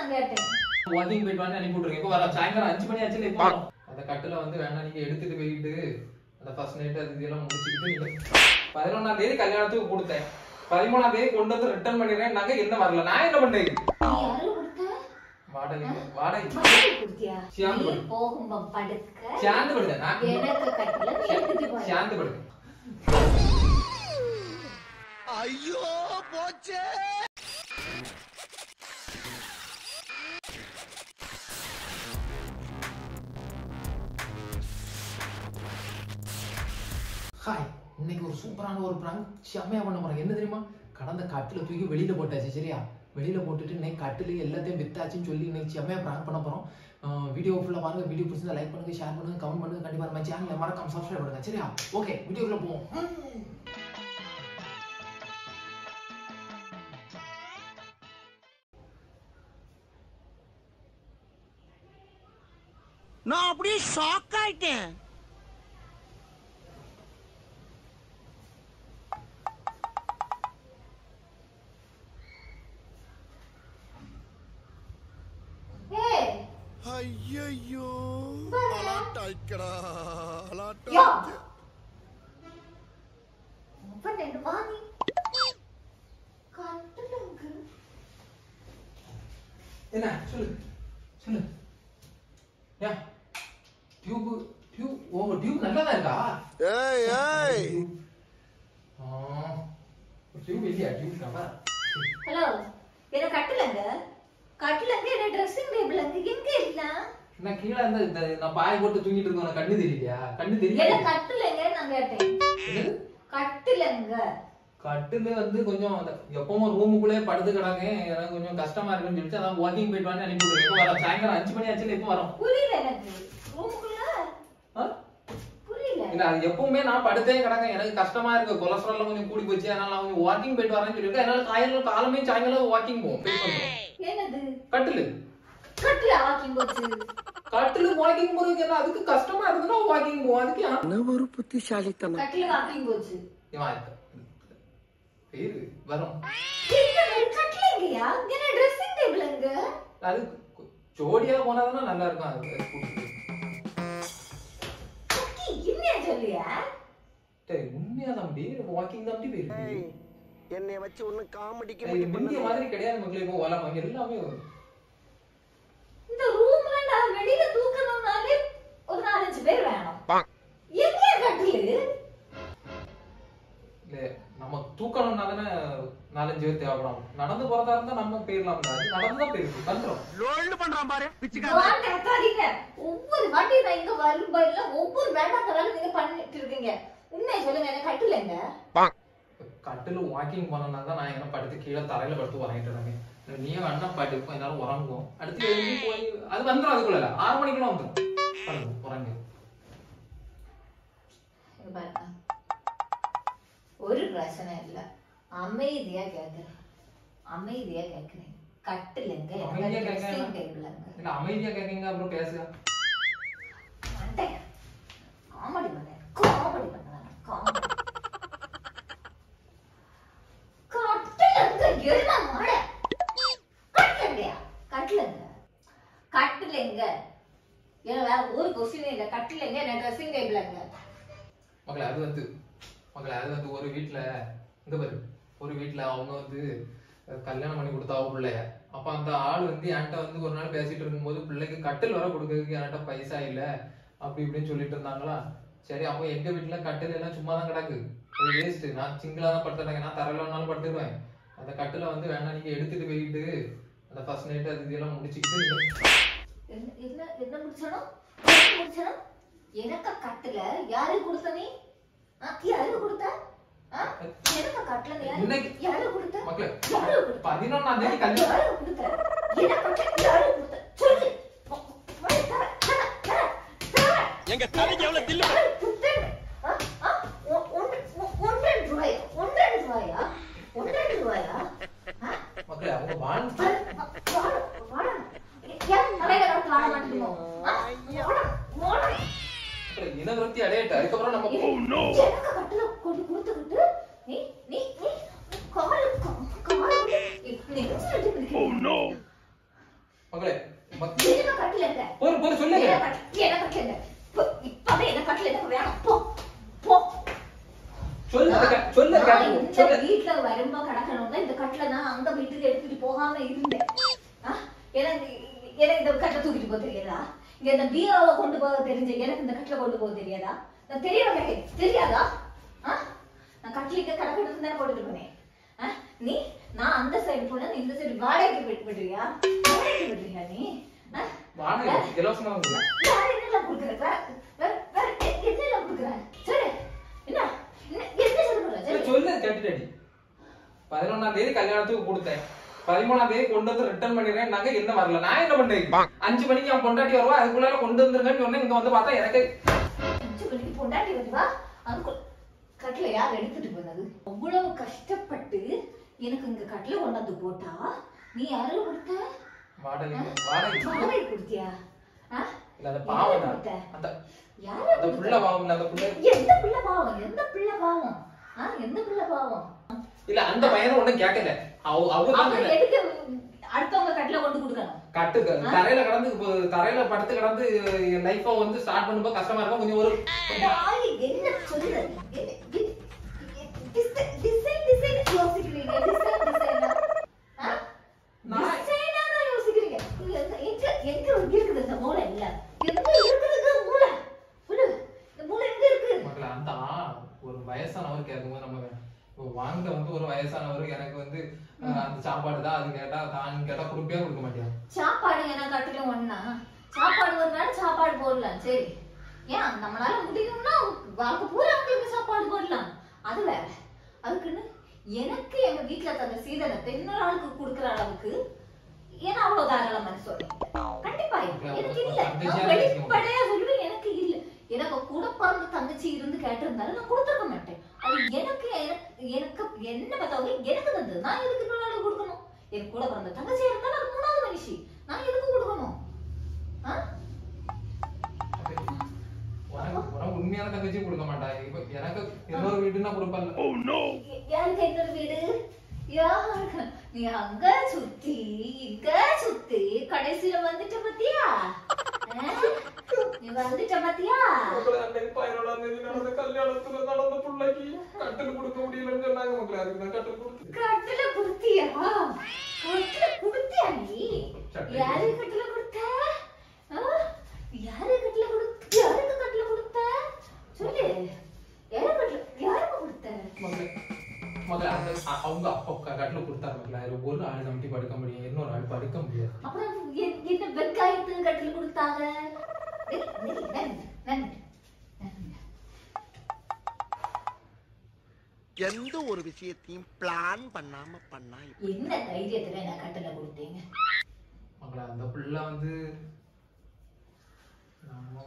நான் கேட்டேன் வாக்கிங் போயிட்டு வான்னு அனுப்பி விட்டுருங்க இப்போ வர சாயங்காலம் அஞ்சு மணி ஆச்சுல இப்போ வரோம் அந்த கட்டில வந்து வேணா நீங்க எடுத்துட்டு போயிட்டு அந்த ஃபர்ஸ்ட் நைட் அது இதெல்லாம் முடிச்சுக்கிட்டு நீங்க பதினொன்னாம் தேதி கல்யாணத்துக்கு கொடுத்தேன் பதிமூணாம் தேதி கொண்டு வந்து ரிட்டர்ன் பண்ணிடுறேன் நாங்க என்ன வரல நான் என்ன பண்ணேன் நீ யாரு கொடுத்த வாடகை வாடகை வாடகை கொடுத்தியா சியாந்து நீ படு. போகும்போது படுக்க சாந்து படுங்க நான் எனக்கு கட்டல நீ எடுத்துட்டு போய் சாந்து படுங்க ஐயோ போச்சே ஹாய் இன்னைக்கு ஒரு சூப்பரான ஒரு பிராங்க் செம்மையா பண்ண போறேன் என்ன தெரியுமா கடந்த கட்டில தூக்கி வெளியில போட்டாச்சு சரியா வெளியில போட்டுட்டு இன்னைக்கு கட்டில எல்லாத்தையும் வித்தாச்சுன்னு சொல்லி இன்னைக்கு செம்மையா பிராங்க் பண்ண போறோம் வீடியோ ஃபுல்லா பாருங்க வீடியோ பிடிச்சிருந்தா லைக் பண்ணுங்க ஷேர் பண்ணுங்க கமெண்ட் பண்ணுங்க கண்டிப்பா நம்ம சேனலை மறக்காம சப்ஸ்கிரைப் பண்ணுங்க சரியா ஓகே வீடியோக்குள்ள போவோம் ம். நான் அப்படியே ஷாக் ஆயிட்டேன் ஏய் ஐயோ பாரு. அலாட்டாய்க்கடா யா அலாட்டாய்க்க அப்ப ரெண்டு வாங்கி கட்டலங்க என்ன சொல்லு சொல்லு யா டியூப் டியூப் ஓ டியூப் நல்லா தான் இருக்கா ஏய் ஏய் டியூப் இல்லையா டியூப் கவர் ஹலோ என்ன கட்டலங்க கட்டலங்க என்ன ட்ரெஸ்ஸிங் டேபிள் அங்க எங்க இல்ல நான் கீழே இருந்து இந்த நான் பாய் போட்டு தூங்கிட்டு இருக்கேன் உனக்கு கண்ணு தெரியலையா கண்ணு என்ன தெரியல கட்டலங்க நான் கேட்டேன் என்னது? கட்டலங்க கட்டில வந்து கொஞ்சம் அந்த எப்பவும் ரூமுக்குள்ளே படுத்து கிடங்க எனக்கு கொஞ்சம் கஷ்டமா இருக்குன்னு சொல்லிட்டு அதான் வாக்கிங் போயிட்டு வான்னு அனுப்பி விடுறேன் இப்போ வரோம் சாயங்காலம் அஞ்சு மணி ஆச்சுல இப்போ வரோம் புரியல எனக்கு ரூமுக்குள்ள ஆ? புரியல இல்ல அது எப்பவுமே நான் படுத்தே கிடங்க எனக்கு கஷ்டமா இருக்கு கொலஸ்ட்ரால் கொஞ்சம் கூடி போச்சு அதனால நான் கொஞ்சம் வாக்கிங் போயிட்டு வரேன்னு சொல்லிட்டு அதனால காலையில காலமே சாயங்காலம் வாக்கிங் போவோம் போயிட்டு வந்துரும். என்னது கட்டிலு கட்டல வாக்கிங் போச்சு கட்டிலு வாக்கிங் போறதுக்கு என்ன அதுக்கு கஷ்டமா இருக்குன்னா வாக்கிங் போவோம் அதுக்கு யா- என்ன ஒரு புத்திசாலித்தனம் கட்டல வாக்கிங் போச்சு இவன் ஆயிட்டு. பேரு வரும் என்னது கட்டலங்கயா என்ன ட்ரெஸ்ஸிங் டேபிள் அங்க அது கொ- ஜோடியா போனாதானே நல்லா இருக்கும் அது கூட்டிட்டு. கட்டி என்ன சொல்லியா டேய், உண்மையா தம்பி வாக்கிங் தம்பி போயிருக்கு என்னை வச்சு ஒன்னும் காமெடிக்கு இது முந்திய மாதிரி கிடையாது மக்களே இப்போ வளம் எல்லாமே வரும் இந்த ரூம்ல நான் வெளியில தூக்கணும்னாலே ஒரு நாலஞ்சு பேர் வேணும் எங்க கட்டிலு இல்ல நம்ம தூக்கணும்னா தானே நாலஞ்சு பேர் தேவைப்படும் நடந்து போறதா இருந்தா நம்ம போயிடலாம் அது நடந்து தான் போயிருக்கு வந்துடும் லோல்டு பண்றான் பாரு வாங்க, கத்தாதீங்க. ஒவ்வொரு வாட்டி நான் இங்க வரும்போது ஒவ்வொரு வேண்டாம் வேலை நீங்க பண்ணிட்டு இருக்கீங்க உண்மையை சொல்லுங்க எனக்கு கட்டலங்க கட்டில வாக்கிங் போனோம்னா தான் நான் என்ன படுத்து கீழே தரையில படுத்து உறங்கிட்டு இருந்தேன் நீயும் வேணா பாட்டு கொஞ்ச நேரம் உறங்குவோம் அடுத்து எழுதி போய் அது வந்துடும் அதுக்குள்ள இல்ல. ஆறு மணிக்குள்ள வந்துடும் படுங்க உறங்கு இங்க பாருங்க ஒரு பிரச்சனை இல்ல அமைதியா கேக்குறேன் அமைதியா கேக்குறேன் கட்டுலங்க அமைதியா கேக்குறேன். ட்ரெஸ்ஸிங் டேபிள்ங்க இல்ல அமைதியா கேட்கீங்க அப்புறம் பேசுங்க மண்டையா காமெடி பண்ண காமெடி பண்ண காமெடி கட்டுலங்க எழுமா மாட கட்டுலங்கயா கட்டுலங்க கட்டுலங்க ஏன் வேற ஒரு கொஸ்டின் இல்ல கட்டுலங்க என்ன ட்ரெஸ்ஸிங் டேபிள்ங்க மகளே அது வந்து மகளே அது வந்து ஒரு வீட்ல இந்த பாரு ஒரு வீட்ல அவங்க வந்து அஹ், கல்யாணம் பண்ணி கொடுத்தாவ பிள்ளைய அப்ப அந்த ஆள் வந்து என்கிட்ட வந்து ஒரு நாள் பேசிட்டு இருக்கும்போது பிள்ளைக்கு கட்டில் வர கொடுக்கறதுக்கு என்கிட்ட பைசா இல்ல அப்படி இப்படின்னு சொல்லிட்டு இருந்தாங்களா சரி அப்போ எங்க வீட்டுல கட்டில் எல்லாம் சும்மா தான் கிடக்கு அது வேஸ்ட் நான் சிங்கிளா தான் படுத்துறேன் நான் தரையில வேணாலும் படுத்துருவேன் அந்த கட்டில வந்து வேணா நீங்க எடுத்துட்டு போயிட்டு அந்த ஃபர்ஸ்ட் நைட் அது இதெல்லாம் முடிச்சுக்கிட்டு நீங்க- என்ன என்ன என்ன முடிச்சணும் என்ன முடிச்சணும் எனக்கு கட்டுல யாரு கொடுத்த நீ ஆ, யாரு கொடுத்த ஆ? எனக்கு கட்டுல யாரு இன்னைக்கு யாரு கொடுத்த மக்களே யாரு கொடுத்த பதினொன்னாம் தேதி கல்யாணம் யாரு கொடுத்த எனக்கு கட்டுல யாரு கொடுத்த சொல்லு வா, தர, தர, தர, தர. எங்க தலைக்கு எவ்வளவு தில்லு யாரு கொடுத்தேன்னு? ஆ, ஆ, ஒ- ஒன்று- ஒ- ஒன்றரை ரூபாயா ஒன்றரை ரூபாயா ஒன்றரை ரூபாயா ஆ? மக்களே அவங்க வாழ்ந்து வாட, வாட, வாட. ஏன் மலையில கடந்து வாழ மாட்டேங்குமோ? ஆ, வாட, வாட. இனவிருத்தி அடையட்டு அதுக்கப்புறம் நம்ம எனக்கு கட்டுல கொண்டு கொடுத்துக்கிட்டு நீ நீ நீ காலு கா- காலு நீ நெஞ்சில அடி பிடிக்கிறீங்க. மகளே ம- என்ன கட்டில இருக்க பொறு பொறு சொல்லுங்க என்ன கட்டில என்ன கட்டில இருக்க போ, இப்பவே என்ன கட்டில எனக்கு வேணாம் போ போ சொல்லுங்க சொல்லுங்க நான் இந்த சொல்லு வீட்ல வரும்போ கிடக்கணும்னா இந்த கட்டில நான் அந்த வீட்டுக்கு எடுத்துட்டு போகாம இருந்தேன் ஆ? எனக்கு எனக்கு இந்த கட்டில தூக்கிட்டு போக தெரியாதா இங்க இந்த பீரோவை கொண்டு போக தெரிஞ்ச எனக்கு இந்த கட்டில கொண்டு போக தெரியாதா நான் தெரியல தெரியாதா ஆ? நான் கட்டிலுக்கு கிடக்கிறது தானே போட்டுட்டு போனேன் ஆ? நீ நான் அந்த சைடு போனா நீ இந்த சைடு வாடகைக்கு விட்டு விடுறியா வாடகைக்கு விடுறியா நீ ஆ? வாடகை இலவசமா கொடுங்க. வேற என்னெல்லாம் கொடுக்குற? வேற- வேற- வேற எ- என்னெல்லாம் கொடுக்குற? சொல்லு. என்ன? என்ன- என்ன சொல்ல போற? இல்ல, சொல்லு. சொல்லு கேட்டுட்டடி பதினொன்னாம் தேதி கல்யாணத்துக்கு கொடுத்தேன் பதிமூணாம் தேதி கொண்டு வந்து ரிட்டர்ன் பண்ணிடுறேன் நாங்க என்ன வரல நான் என்ன பண்ணேன் அஞ்சு மணிக்கு அவன் பொண்டாட்டி வருவா அதுக்குள்ளால கொண்டு வந்துருங்கன்னு சொன்னேன் இங்க வந்து பார்த்தா எனக்கு அஞ்சு மணிக்கு பொண்டாட்டி வருவா? அதுக்குள்ள கட்டில யார் எடுத்துட்டு போனது அவ்வளவு கஷ்டப்பட்டு எனக்கு இங்க கட்டில கொண்டாந்து போட்டா நீ யாரு கொடுத்த வாடகை வாடகை வாடகை கொடுத்தியா ஆ? இல்ல அந்த யாரு பாவம் கொடுத்த? அந்த யாரு அந்த கொடுத்த? புள்ள பாவம் இல்ல, அந்த புள்ள எந்த பிள்ளை பாவம் எந்த பிள்ளை பாவம் ஆ, எந்த பிள்ளை பாவம் இல்ல அந்த பையனை ஒண்ணும் கேட்கல அவ அவதான் அவன் சொன்னேன். எதுக்கு அடுத்தவங்க கட்டில கொண்டு கொடுக்கணும் கட்டு தரையில கடந்து இப்போ தரையில படுத்து கடந்து என் லைஃப வந்து ஸ்டார்ட் பண்ணும்போது கஷ்டமா இருக்கும் கொஞ்சம் ஒரு தாய் என்ன சொல்லுது? என்ன- டி- டிசை- டிசைன் டிசைன் யோசிக்கிறீங்க. டிசைன் டிசைனா? ஆ? நான்- டிசைனா தான் யோசிக்கிறீங்க. இங்க எங்க- எங்க- எங்க இருக்குது இந்த மூளை இல்ல? எங்க இருக்குது இந்த மூளை? சொல்லு. இந்த மூளை எங்க இருக்கு? மக்களே அந்த ஆ- ஒரு வயசானவர் கேட்கும்போது நம்ம இப்போ வாங்க வந்து ஒரு வயசானவர் எனக்கு வந்து அஹ், அந்த சாப்பாடு தான் அது கேட்டா தான் கேட்டா கொடுப்பே கொடுக்க மாட்டேன் சாப்பாடு எனக்கு கட்டிலும் ஒண்ணா சாப்பாடு ஒரு நாள் சாப்பாடு போடலாம் சரி ஏன் நம்மளால முடியும்னா வாழ்க்கை பூரா அவங்களுக்கு சாப்பாடு போடலாம் அது வேற அதுக்குன்னு எனக்கு எங்க வீட்டுல தந்த சீதனத்தை இன்னொரு ஆளுக்கு கொடுக்குற அளவுக்கு ஏன்னா அவ்வளவு தாராள மனசு வரும். கண்டிப்பா இல்ல. எனக்கு இல்ல நான் வெளிப்படையா சொல்லுவேன் எனக்கு இல்ல எனக்கு கூட பிறந்த தங்கச்சி இருந்து கேட்டிருந்தாலும் நான் கொடுத்துருக்க மாட்டேன் அது எனக்கு எனக்கு- எனக்கு என்ன பார்த்தாலும் எனக்கு தந்தது நான் எதுக்கு இன்னொரு ஆளுக்கு கொடுக்கணும் என் கூட பிறந்த தங்கச்சி இருந்தாலும் அது மூணாவது மனுஷி நான் எதுக்கு கொடுக்கணும் ஆ? உனக்கு உனக்கு உண்மையான தங்கச்சி கொடுக்க மாட்டாங்க இப்போ எனக்கு இன்னொரு வீடுன்னா கொடுப்பல யா- யாருக்கு இன்னொரு வீடு யாருக்கு நீ அங்க சுத்தி இங்க சுத்தி கடைசியில வந்துட்ட பாத்தியா ஆ? நீ வந்துட்ட பாத்தியா மக்களே அன்னைக்கு பதினோராம் தேதி நடந்த கல்யாணத்துல நடந்த பிள்ளைக்கு கட்டில் கொடுக்க முடியலன்னு சொன்னாங்க மக்களே அதுக்கு நான் கட்டில் கொடுத்து கட்டில குடுத்தியா கட்டில குடுத்தியா நீ சட்டை. யாரு கட்டில கொடுத்த ஆ? யாரு கட்டில கொடுத்த யாருக்கு கட்டில கொடுத்த சொல்லு யாரு கட்டில யாருக்கு கொடுத்த மக்களே மக்களே அந்த அ- அவங்க அப்பா கட்டில் கொடுத்தாரு மக்களே அதுல ஒரு ஆள் நம்பி படுக்க முடியும் இன்னொரு ஆள் படுக்க முடியாது அப்புறம் எ- என்ன வெங்காயத்துக்கு கட்டில கொடுத்தாங்க ஏய், நில்லு, நில்லு, நில்லு, நில்லு. எந்த ஒரு விஷயத்தையும் பிளான் பண்ணாம பண்ணா இப்படி. என்ன தைரியத்துல நான் கட்டில கொடுத்தீங்க மக்களே அந்த பிள்ளை வந்து நம்ம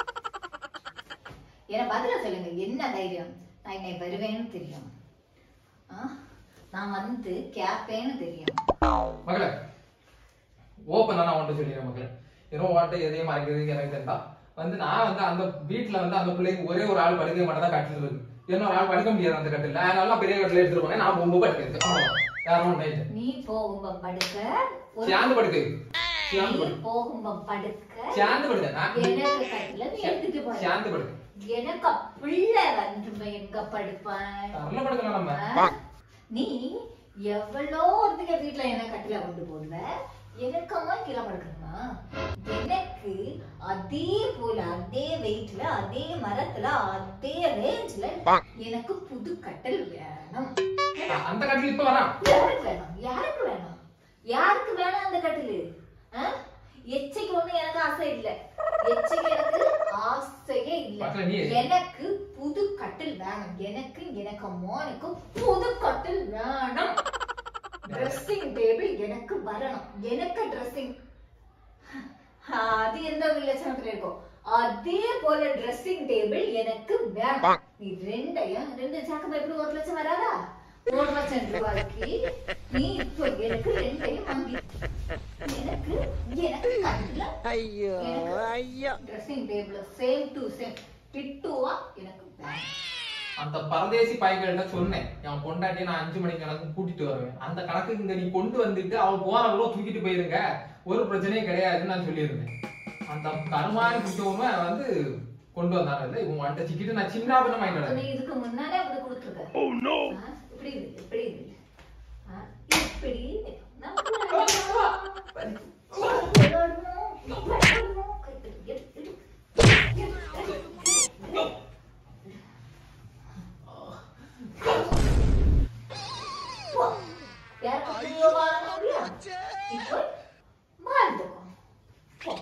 என்ன பதில சொல்லுங்க என்ன தைரியம் நான் இன்னை வருவேன்னு தெரியும் ஆ? நான் வந்து கேப்பேன்னு தெரியும் மகளே ஓப்பனா நான் உன்ட்ட சொல்லிடுறேன் மகளே ஏதோ வாட்ட எதையும் மறைக்கிறதுக்கு எனக்கு தெரியா வந்து நான் வந்து அந்த வீட்டுல வந்து அந்த பிள்ளைக்கு ஒரே ஒரு ஆள் படுக்க மட்டும் தான் கட்டில் இருக்கு இன்னொரு ஆள் படுக்க முடியாது அந்த கட்டில் அதனால நான் பெரிய கட்டில எடுத்துட்டு போனேன் நான் ரொம்ப படுக்கிறது அவ்வளவுதான். யாரும் நைட்டு நீ போகும்ப படுக்க ஒரு சேர்ந்து படுக்கு நீ சேர்ந்து படுக்கு போகும்ப படுக்க சேர்ந்து படுக்க நான் எனக்கு கட்டில நீ எடுத்துட்டு போற சேர்ந்து படுக்கு எனக்கு பிள்ளை வந்து எங்க படுப்பேன் தரல படுக்கலாம் நம்ம ஆ? நீ எவ்வளோ ஒருத்தங்க வீட்டுல என்ன கட்டில கொண்டு போடுவ எனக்கம்மா கீழே படுக்கணுமா எனக்கு அதே போல அதே வெயிட்ல அதே மரத்துல அதே ரேஞ்ச்ல எனக்கு புது கட்டல் வேணும் அந்த கட்டில் இப்ப வரான் யாருக்கு வேணும் யாருக்கு வேணும் யாருக்கு வேணும் அந்த கட்டிலு ஆ? எச்சைக்கு ஒண்ணு எனக்கு ஆசை இல்ல எச்சைக்கு எனக்கு ஆசையே மக்களே, இல்ல நீ- எனக்கு புது கட்டில் வேணும் எனக்கு எனக்கு மோனுக்கு புது கட்டில் வேணும் ட்ரெஸ்ஸிங் டேபிள் எனக்கு வரணும் எனக்கு ட்ரெஸ்ஸிங் அது எந்த வில்லட்சணத்துல இருக்கும் அதே போல ட்ரெஸ்ஸிங் டேபிள் எனக்கு வேணும் நீ ரெண்டையும் ரெண்டு சாக்கம் எப்படி ஒரு லட்சம் வராதா ஒரு லட்சம் ரூபாய்க்கு நீ இப்போ எனக்கு ரெண்டையும் வாங்கி எனக்கு எனக்கு கட்டில ஐயோ ஐயோ dressing table same to same டிட்டுவா எனக்கு வேணும் அந்த பரதேசி பையன்கிட்ட சொன்னேன் என் பொண்டாட்டியை நான் அஞ்சு மணிக்கு கணக்கு கூட்டிட்டு வருவேன் அந்த கணக்கு இங்க நீ கொண்டு வந்துட்டு அவ போறவங்களோ தூக்கிட்டு போயிருங்க ஒரு பிரச்சனையும் கிடையாதுன்னு நான் சொல்லியிருந்தேன் அந்த கருமாரி குட்டவன் வந்து கொண்டு வந்தாங்க இல்ல இவன் வந்துட்டு சிக்கிட்டு நான் சின்ன பின்னம் அப்ப வாங்கிட்டு நீ இதுக்கு முன்னாலே அப்படி கொடுத்துருக்க ஆ, இப்படி இரு, இப்படி இரு. ஆ, இப்படி இரு. நான் விளையாடணும், விளையாடணும். கைத்தடி, எடு, எடு. எடு, எடு, எடு. போ. யாருக்கு புரியோ வாழணும் இல்லையா? இப்போ வாழ்ந்துக்கோ. போ.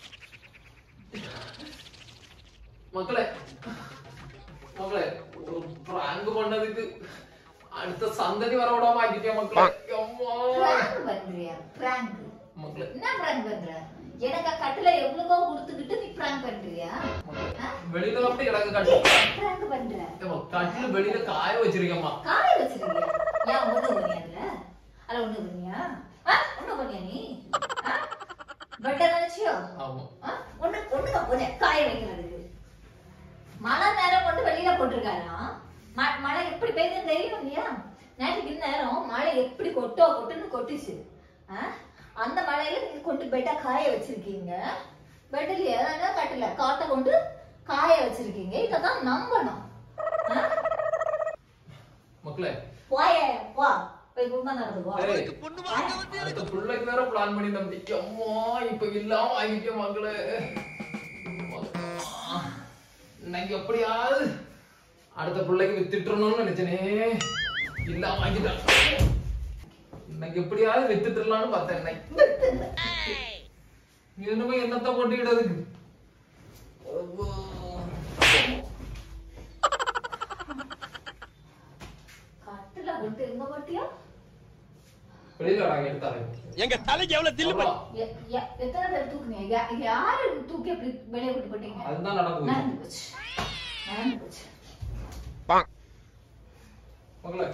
மக்களே மக்களே ஒரு பிராங்க் பண்ணதுக்கு அடுத்த சந்ததி வர விடாம ஆக்கிட்டேன் மக்களே அம்மா. prank பண்றியா? prank. மக்களே என்ன prank பண்ற? எனக்கு கட்டுல எவ்வளவோ கொடுத்துக்கிட்டு நீ prank பண்றியா? ஆ? வெளியில அப்படி கிடக்கு கட்டு prank பண்ற. ஏம்மா, கட்டில வெளியில காய வச்சிருக்கேம்மா காய வச்சிருக்கியா? ஏன் ஒண்ணு பண்ணியா அதுல? அதுல ஒண்ணு பண்ணியா? ஆ? ஒண்ணு பண்ணியா நீ? ஆ? பட்ட நினைச்சியோ? ஆமா ஆ? ஒண்ணு ஒண்ணுதான் போனேன் காய வைக்கிறதுக்கு மழை நேரம் கொண்டு வெளியில போட்டிருக்காராம் ம- மழை எப்படி பெய்யுதுன்னு தெரியும் இல்லையா நேற்றுக்கு நேரம் மழை எப்படி கொட்டோ கொட்டுன்னு கொட்டுச்சு ஆ? அந்த மழையில நீங்க கொண்டு பெட்டா காய வச்சிருக்கீங்க பெட்டில் ஏதாவது கட்டல காட்டை கொண்டு காய வச்சிருக்கீங்க இதான் நம்பணும் ஆ? மக்களே போய போ போய் குடும்பம் நடந்து போ ஏய், பொண்ணு வாங்க வந்து அடுத்த பிள்ளைக்கு வேற பிளான் பண்ணி நம்பி அம்மா இப்ப இல்லாம வாங்கிட்டேன் மக்களே இன்னைக்கு எப்படியாவது அடுத்த பிள்ளைக்கு வித்துட்டுறணும்னு நினைச்சனே இல்லாம வாங்கிட்டேன் இன்னைக்கு எப்படியாவது வித்துட்டுலாம்னு பார்த்தேன் இன்னைக்கு. இனிமே என்னத்த கொட்டிக்கிட்டதுக்கு அவ்வா. கட்டுல கொண்டு எங்க போட்டியா வெளியில வராங்க எடுத்தாரு எங்க தலைக்கு எவ்வளவு தில்லு அவ்வா. எ- எ- எத்தனை பேர் தூக்குனீங்க யா- யாரு தூக்கி அப்படி வெளியே விட்டு போட்டீங்க அதுதான் நடந்தது நடந்து போச்சு நடந்து போச்சு மகளே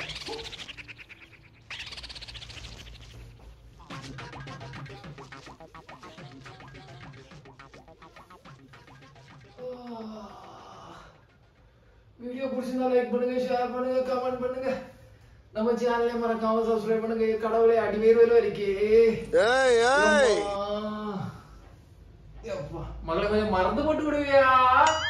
வீடியோ பிடிச்சிருந்தா லைக் பண்ணுங்க ஷேர் பண்ணுங்க கமெண்ட் பண்ணுங்க நம்ம சேனலை மறக்காம சப்ஸ்கிரைப் பண்ணுங்க கடவுளை அடிவேர் வேலை வரைக்கே ஏய் ஏய் மகளே கொஞ்சம் மறந்து போட்டு விடுவியா